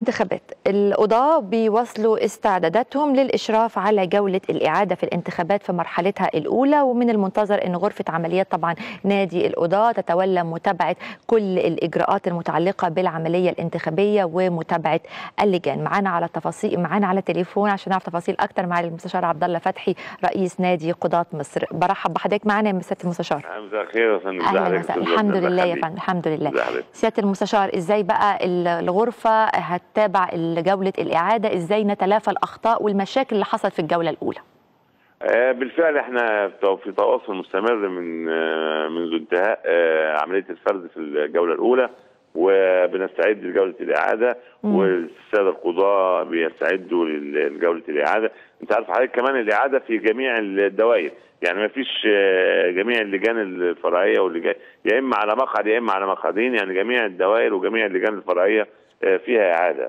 انتخابات القضاة بيواصلوا استعداداتهم للإشراف على جولة الإعادة في الانتخابات في مرحلتها الأولى ومن المنتظر أن غرفة عمليات طبعا نادي القضاة تتولى متابعة كل الإجراءات المتعلقة بالعملية الانتخابية ومتابعة اللجان معانا على التفاصيل معانا على التليفون عشان نعرف تفاصيل أكتر مع المستشار عبد الله فتحي رئيس نادي قضاة مصر برحب بحضرتك معانا يا سيادة المستشار مساء الخير يا فندم أهلا وسهلا الحمد لله يا فندم الحمد لله سيادة المستشار إزاي بقى الغرفة هتتابع جولة الإعادة إزاي نتلافى الأخطاء والمشاكل اللي حصلت في الجولة الأولى بالفعل احنا في تواصل مستمر من منذ انتهاء عمليه الفرز في الجوله الاولى وبنستعد لجوله الاعاده والساده القضاه بيستعدوا لجوله الاعاده انت عارف حضرتك كمان الاعاده في جميع الدوائر يعني ما فيش جميع اللجان الفرعيه واللجان يا اما على مقعد يا اما على مقعدين يعني جميع الدوائر وجميع اللجان الفرعيه فيها اعاده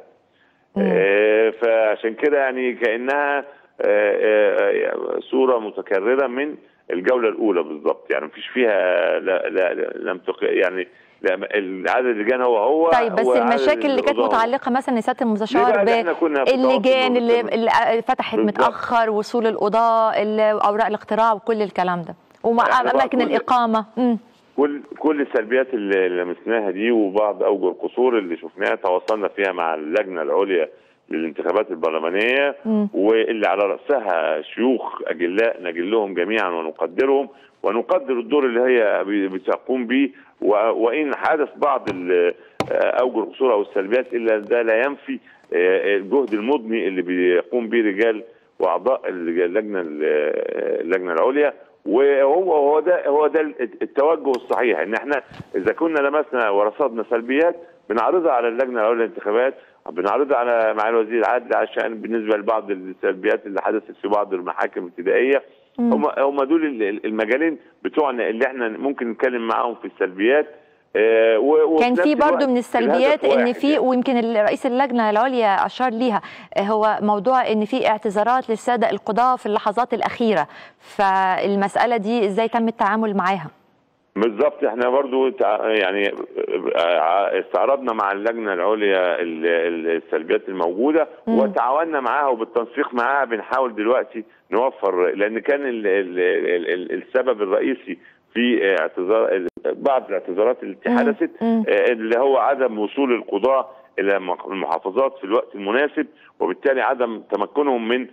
فعشان كده يعني كانها صوره متكرره من الجوله الاولى بالظبط يعني مفيش فيها لا لا لم تق... يعني لا عدد اللجان هو هو طيب بس المشاكل اللي كانت متعلقه مثلا سياده المستشار باللجان اللي, اللي فتحت بالضبط. متاخر وصول القضاه اوراق الاقتراع وكل الكلام ده واماكن الاقامه م. كل كل السلبيات اللي لمسناها دي وبعض اوجه القصور اللي شفناها تواصلنا فيها مع اللجنه العليا للانتخابات البرلمانيه م. واللي على راسها شيوخ اجلاء نجلهم جميعا ونقدرهم ونقدر الدور اللي هي بتقوم به وان حدث بعض اوجه القصور او السلبيات الا ده لا ينفي الجهد المضني اللي بيقوم به رجال واعضاء اللجنه اللجنه العليا وهو هو ده هو ده التوجه الصحيح ان احنا اذا كنا لمسنا ورصدنا سلبيات بنعرضها على اللجنه العليا للانتخابات بنعرضها على مع الوزير العدل عشان بالنسبه لبعض السلبيات اللي حدثت في بعض المحاكم الابتدائيه هم هم دول المجالين بتوعنا اللي احنا ممكن نتكلم معاهم في السلبيات آه كان في برضه من السلبيات ان في ويمكن رئيس اللجنه العليا اشار ليها هو موضوع ان في اعتذارات للساده القضاه في اللحظات الاخيره فالمساله دي ازاي تم التعامل معاها بالظبط احنا برضو يعني استعرضنا مع اللجنه العليا السلبيات الموجوده مم. وتعاوننا معاها وبالتنسيق معاها بنحاول دلوقتي نوفر لان كان ال ال ال السبب الرئيسي في اعتذار بعض الاعتذارات التي حدثت اللي هو عدم وصول القضاه الى المحافظات في الوقت المناسب وبالتالي عدم تمكنهم من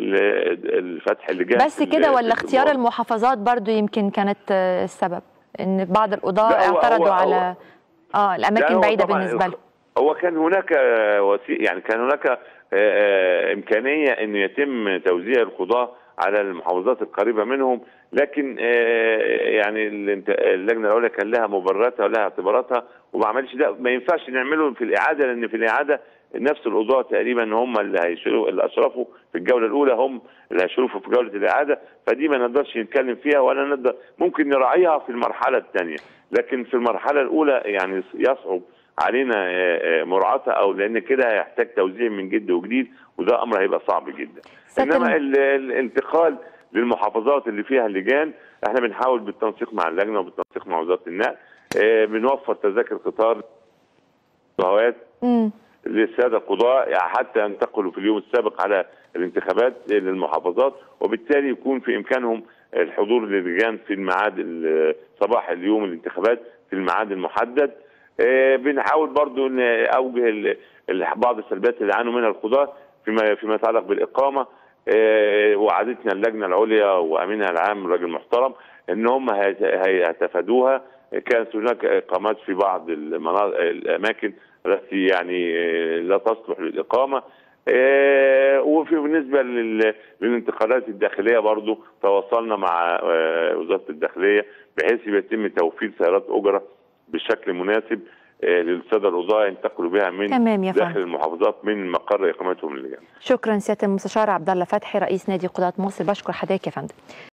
فتح اللجان بس كده ولا اختيار المحافظات برضو يمكن كانت السبب ان بعض القضاه اعترضوا هو على اه الاماكن بعيده بالنسبه لهم هو كان هناك وسيء يعني كان هناك امكانيه ان يتم توزيع القضاه على المحافظات القريبه منهم لكن يعني اللجنه العليا كان لها مبرراتها ولها اعتباراتها وما عملش ده ما ينفعش نعمله في الاعاده لان في الاعاده نفس القضاة تقريبا هم اللي هيشرفوا اللي اشرفوا في الجوله الاولى هم اللي هيشرفوا في جوله الاعاده فدي ما نقدرش نتكلم فيها ولا نقدر ممكن نراعيها في المرحله الثانيه لكن في المرحله الاولى يعني يصعب علينا مراعاتها او لان كده هيحتاج توزيع من جد وجديد وده امر هيبقى صعب جدا انما الانتقال للمحافظات اللي فيها اللجان احنا بنحاول بالتنسيق مع اللجنه وبالتنسيق مع وزاره النقل بنوفر تذاكر قطار هوات للساده القضاء حتى ينتقلوا في اليوم السابق على الانتخابات للمحافظات وبالتالي يكون في امكانهم الحضور للجان في الميعاد صباح اليوم الانتخابات في الميعاد المحدد بنحاول برضو ان اوجه بعض السلبيات اللي عانوا منها القضاه فيما فيما يتعلق بالاقامه وعدتنا اللجنه العليا وامينها العام راجل محترم ان هم هيتفادوها كانت هناك اقامات في بعض المناطق الاماكن التي يعني لا تصلح للاقامه وفي بالنسبه للانتقالات الداخليه برضو تواصلنا مع وزاره الداخليه بحيث يتم توفير سيارات اجره بشكل مناسب للساده القضاه ينتقلوا بها من تمام يا داخل المحافظات من مقر اقامتهم اللجان. شكرا سياده المستشار عبد الله فتحي رئيس نادي قضاه مصر بشكر حضرتك يا فندم.